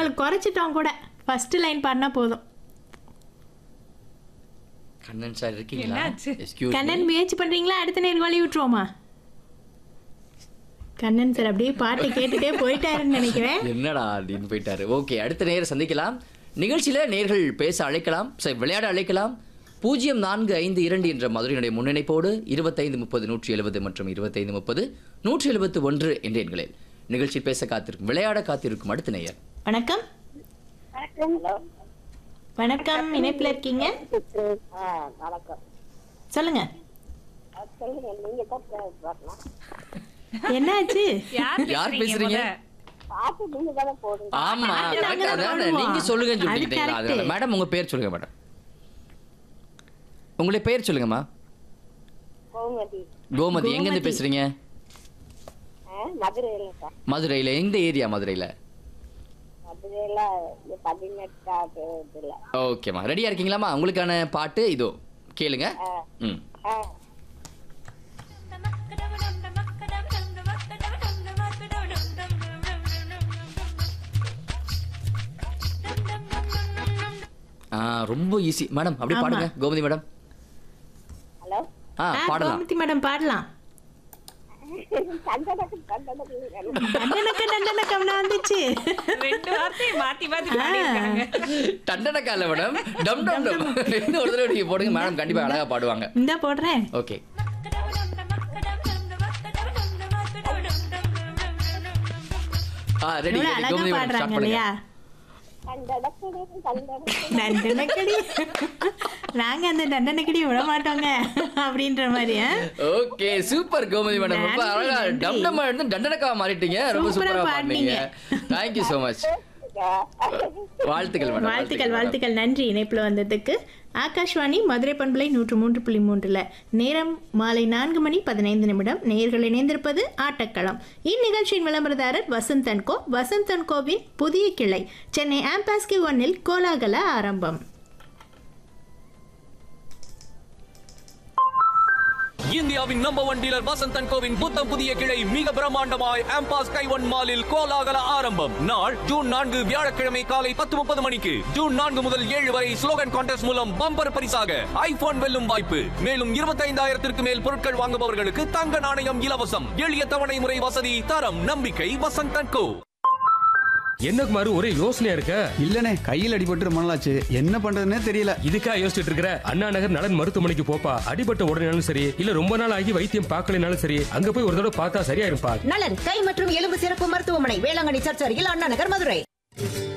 உங்களுக்கு குறைச்சிட்டோம் கூட first line பாடினா போதும் கண்ணன் சார் இருக்கீங்களா என்னாச்சு? எஸ்கியூஸ் கண்ணன் முயற்சி பண்றீங்களா அடுத்த நேரம் வழி விட்டுருவோமா கண்ணன் சார் அப்படியே பாட்டு கேட்டுட்டே போயிட்டாருன்னு நினைக்கிறேன் என்னடா அப்படின்னு போயிட்டாரு ஓகே அடுத்த நேரம் சந்திக்கலாம் நிகழ்ச்சியில நேர்கள் பேச அழைக்கலாம் சரி விளையாட அழைக்கலாம் பூஜ்ஜியம் நான்கு ஐந்து இரண்டு என்ற மதுரையினுடைய முன்னிணைப்போடு இருபத்தைந்து முப்பது நூற்றி எழுபது மற்றும் இருபத்தைந்து முப்பது நூற்றி எழுபத்து ஒன்று என்ற எண்களில் நிகழ்ச்சி பேச காத்திருக்கும் விளையாட காத்திருக்கும் அடுத்த நேயர் வணக்கம் வணக்கம் இணைப்புல இருக்கீங்க ஆ, வணக்கம் சொல்லுங்க ஆ, சொல்லுங்க நீங்க தான் பே- வரணும் என்னாச்சு யார் யார் பேசுறீங்க பேசுறீங்க? முத? பாட்டு நீங்க தானே போடுங்க ஆமா பாட்டு நாங்க correct. தான் அதான் பாடுவோம். நீங்க சொல்லுங்கன்னு அது சொல்லிட்டீங்களா correct. அதனால மேடம் உங்க பேர் சொல்லுங்க மேடம் உங்களுடைய பேர் சொல்லுங்கம்மா கோமதி கோமதி எங்க இருந்து கோமதி. பேசுறீங்க ஆ, மதுரையில சார் மதுரையில எந்த ஏரியா மதுரையில மதுரையில இந்த பதினெட்டாவது இதுல ஓகேம்மா ரெடியா இருக்கீங்களாம்மா உங்களுக்கான பாட்டு இதோ கேளுங்க ம் ஆ, ஆ ரொம்ப ஈஸி மேடம் அப்படியே ஆமா. பாடுங்க கோமதி மேடம் ஹலோ ஆ ஆ, பாடலாம் கோமதி மேடம் பாடலாம் சந்தனக்கு சந்தனக்கு தண்டனக்க தண்டனக்கம்னா வந்துச்சு ரெண்டு வார்த்தையை மாத்தி மாத்தி பாடியிருக்காங்க டண்டனக்கால மேடம் டம் டம் டம் இன்னும் ஒரு தடவை நீங்க போடுங்க மேடம் கண்டிப்பா அழகா பாடுவாங்க இந்தா போடுறேன் ஓகே ஆ ரெடி எவ்வளவு அழகா கோமதி மேடம் ஸ்டார்ட் பாடுறாங்க பண்ணுங்க இல்லையா சந்தனக்கு சந்தனக்கு தண்டனக்கடி நாங்க அந்த தண்டனக்கடி விட மாட்டோங்க அப்படின்ற மாதிரி ஆ? ஓகே சூப்பர் கோமதி மேடம் ரொம்ப நன்றி, அழகா நன்றி. டம் டம் இருந்து தண்டனக்கா மாறிட்டீங்க ரொம்ப சூப்பரா சூப்பரா பாடுனீங்க பாடுனீங்க. தேங்க்யூ so மச் வாழ்த்துக்கள் மேடம் வாழ்த்துக்கள் வாழ்த்துக்கள் நன்றி இணைப்புல வந்ததுக்கு ஆகாஷ்வாணி மதுரை பண்பலை நூற்று மூன்று புள்ளி மூன்றுல நேரம் மாலை நான்கு மணி பதினைந்து நிமிடம் நேயர்கள் இணைந்திருப்பது ஆட்டக்களம் இந்நிகழ்ச்சியின் விளம்பரதாரர் வசந்த் அன்கோ வசந்த் அன்கோவின் புதிய கிளை சென்னை ஆம்பாஸ்கி ஒன்னில் கோலாகல ஆரம்பம் இந்தியாவின் நம்பர் ஒன் டீலர் வசந்தன் கோவின் புத்தம் புதிய கிளை மிக பிரம்மாண்டமாய் ஆம்பாஸ் கைவன் மாலில் கோலாகல ஆரம்பம் நாள் ஜூன் நான்கு வியாழக்கிழமை காலை பத்து முப்பது மணிக்கு ஜூன் நான்கு முதல் ஏழு வரை ஸ்லோகன் கான்டெஸ்ட் மூலம் பம்பர் பரிசாக ஐபோன் வெல்லும் வாய்ப்பு மேலும் இருபத்தைந்தாயிரத்திற்கு மேல் பொருட்கள் வாங்குபவர்களுக்கு தங்க நாணயம் இலவசம் எளிய தவணை முறை வசதி தரம் நம்பிக்கை வசந்தன் கோ என்ன குமாரு ஒரே யோசனையா இருக்க இல்லனே கையில் அடிபட்டு ரொம்ப நாளாச்சு என்ன பண்றதுன்னே தெரியல இதுக்கா யோசிச்சுட்டு இருக்கிற அண்ணா நகர் நலன் மருத்துவமனைக்கு போப்பா அடிபட்ட உடனேனாலும் சரி இல்ல ரொம்ப நாள் ஆகி வைத்தியம் பார்க்கலனாலும் சரி அங்க போய் ஒரு தடவை பார்த்தா சரியா இருப்பா நலன் கை மற்றும் எலும்பு சிறப்பு மருத்துவமனை வேளாங்கண்ணி சர்ச் அருகில் அண்ணா நகர் மதுரை